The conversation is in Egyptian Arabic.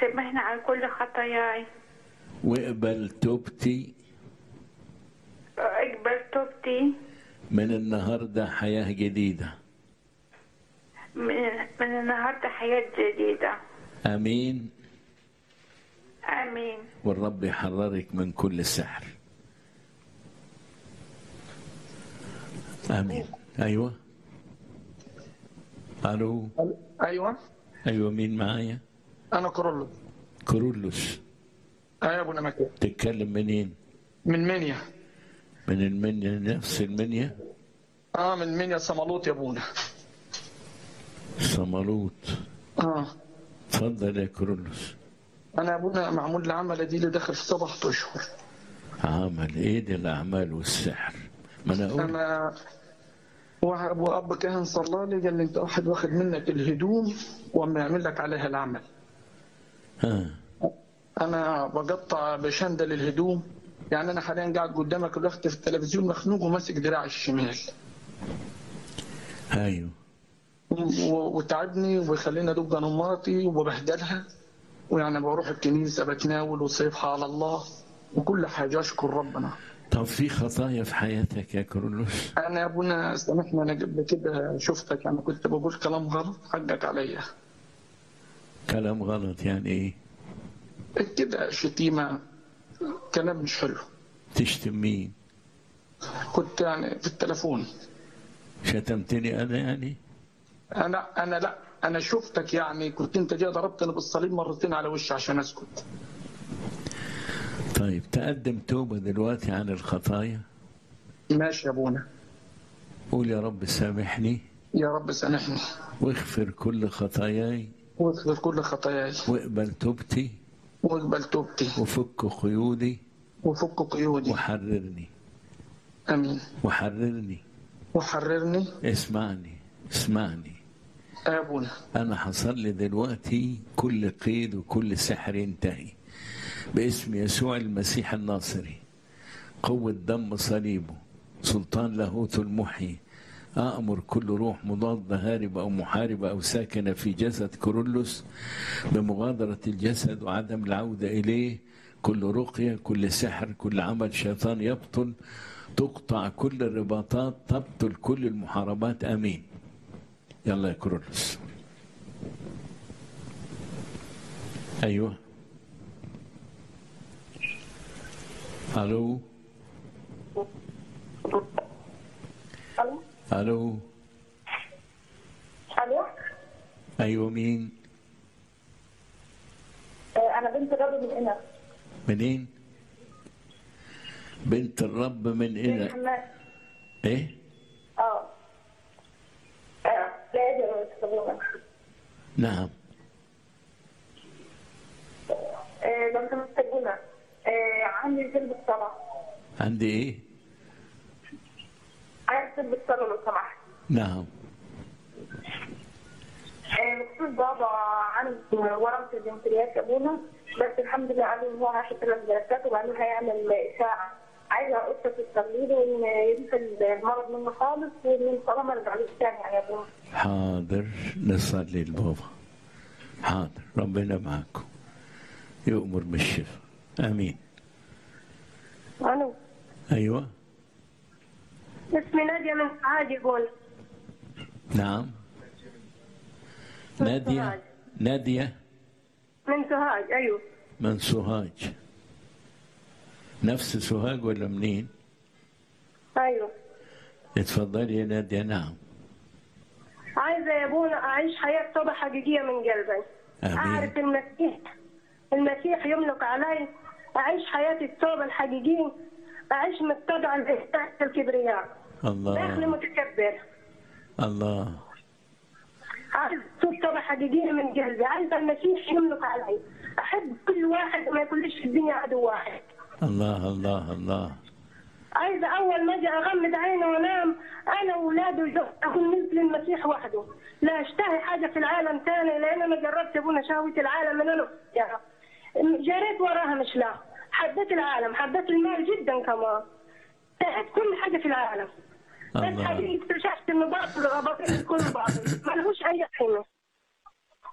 سامحني عن كل خطاياي واقبل توبتي اقبل توبتي من النهارده حياه جديده من, من النهارده حياة جديدة امين آمين والرب يحررك من كل سحر امين ايوه الو ايوه ايوه مين معايا انا كورولو كورولوس ايوه يا ابونا مكي تتكلم منين من منيا من المنيا نفس المنيا اه من منيا صمالوط يا ابونا صمالوط اه اتفضل يا كورولوس انا يا ابونا معمول لي عمل دي اللي داخل في سبعة اشهر عمل ايه دي الاعمال والسحر ما انا اقول انا واحد- ابو اب كاهن صلى لي قال لي انت واحد واخد منك الهدوم وما يعمل لك عليها العمل ها انا بقطع بشندل الهدوم يعني انا حاليا قاعد قدامك دلوقتي في التلفزيون مخنوق وماسك دراعي الشمال ايوه و- وتعبني وبيخليني ادق انا مراتي وببهدلها ويعني بروح الكنيسه بتناول وصيبها على الله وكل حاجه اشكر ربنا طب في خطايا في حياتك يا كورولوس انا يا ابونا سامحني انا قبل كده شفتك يعني كنت بقول كلام غلط حقك عليا كلام غلط يعني ايه كده شتيمه كلام مش حلو تشتم مين كنت يعني في التلفون شتمتني انا يعني انا انا لا انا شفتك يعني كنت انت جاي ضربتني بالصليب مرتين على وشي عشان اسكت طيب تقدم توبة دلوقتي عن الخطايا ماشي يا ابونا قول يا رب سامحني يا رب سامحني واغفر كل خطاياي واغفر كل خطاياي واقبل توبتي واقبل توبتي وفك قيودي وفك قيودي وحررني امين وحررني وحررني اسمعني اسمعني يا ابونا أنا حصل لي دلوقتي كل قيد وكل سحر ينتهي باسم يسوع المسيح الناصري قوة دم صليبه سلطان لاهوت المحيي أأمر كل روح مضادة هاربة أو محاربة أو ساكنة في جسد كورولوس بمغادرة الجسد وعدم العودة إليه كل رقية كل سحر كل عمل شيطان يبطل تقطع كل الرباطات تبطل كل المحاربات آمين يلا يا كورولوس ايوه الو الو الو الو ايوه مين آه، انا بنت الرب من هنا منين بنت الرب من من هنا حماد ايه اه آه، لا يجب تسمونه نعم آه، لو سمحت تقولنا عندي جلد الصلاة عندي ايه عايز جلد الصلاة لو سمحت نعم آه، بخصوص بابا عنده ورم في الجنسيات يا ابونا بس الحمد لله قالوا ان هو هياخد ثلاث جلسات وبعدين هيعمل اشاعة عايزة قصة تصلي له وان ينزل المرض منه خالص وان الصلاة ما رجعلوش تاني يعني يا ابونا حاضر نصلي لبابا حاضر ربنا معكم يؤمر بالشفاء امين الو ايوه اسمي نادية من سعاد يقول نعم نادية سوهاج. نادية من سوهاج ايوه من سوهاج نفس سوهاج ولا منين؟ ايوه اتفضلي يا نادية نعم عايزة يا ابونا اعيش حياة توبة حقيقية من قلبي آمين. اعرف المسيح المسيح يملك علي اعيش حياة التوبة الحقيقية اعيش متبعا تحت الكبرياء داخلي الله متكبر الله عايز أتوب توبة حقيقية من قلبي عايزة المسيح يملك علي احب كل واحد ما يكونليش في الدنيا عدو واحد الله الله الله عايزة أول ما أجي أغمض عيني وأنام أنا وأولادي وزوجتي أكون مثل المسيح وحده لا أشتهي حاجة في العالم تاني لأن أنا جربت أبونا شهوة العالم من أنا يعني جريت وراها مش لا حبيت العالم حبيت المال جدا كمان اشتهيت كل حاجة في العالم بس الله حقيقي اكتشفت إنه باطل باطل كله باطل ملهوش أي قيمة